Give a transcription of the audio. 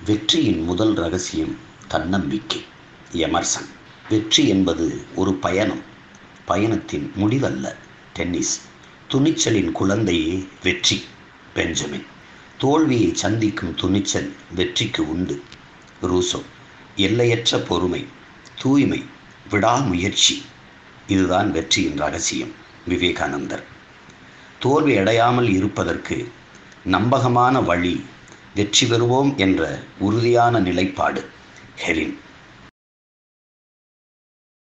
வெற்றியின் முதல் ரகசியம் தன்னம்பிக்கை எமர்சன் வெற்றி என்பது ஒரு பயணம் பயணத்தின் முடிவல்ல டென்னிஸ் துணிச்சலின் குழந்தையே வெற்றி பெஞ்சமின் தோல்வியை சந்திக்கும் துணிச்சல் வெற்றிக்கு உண்டு ரூசோ எல்லையற்ற பொறுமை தூய்மை விடாமுயற்சி இதுதான் வெற்றியின் ரகசியம் விவேகானந்தர் தோல்வி அடையாமல் இருப்பதற்கு நம்பகமான வழி வெற்றி பெறுவோம் என்ற உறுதியான நிலைப்பாடு ஹெலின்